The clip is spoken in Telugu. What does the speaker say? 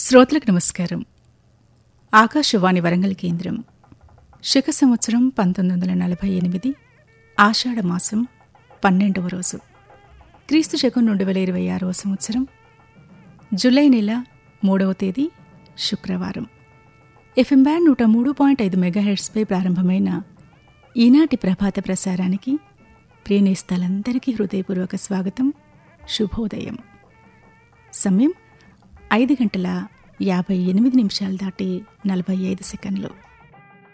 శ్రోతలకు నమస్కారం ఆకాశవాణి వరంగల్ కేంద్రం శక సంవత్సరం పంతొమ్మిది వందల నలభై ఎనిమిది ఆషాఢ మాసం పన్నెండవ రోజు క్రీస్తు శకం రెండు వేల ఇరవై ఆరవ సంవత్సరం జూలై నెల మూడవ తేదీ శుక్రవారం ఎఫ్ఎం బ్యాండ్ నూట మూడు పాయింట్ ఐదు మెగాహెడ్స్పై ప్రారంభమైన ఈనాటి ప్రభాత ప్రసారానికి ప్రియనేస్తాలందరికీ హృదయపూర్వక స్వాగతం శుభోదయం సమయం ఐదు గంటల యాభై ఎనిమిది నిమిషాలు దాటి నలభై ఐదు సెకండ్లు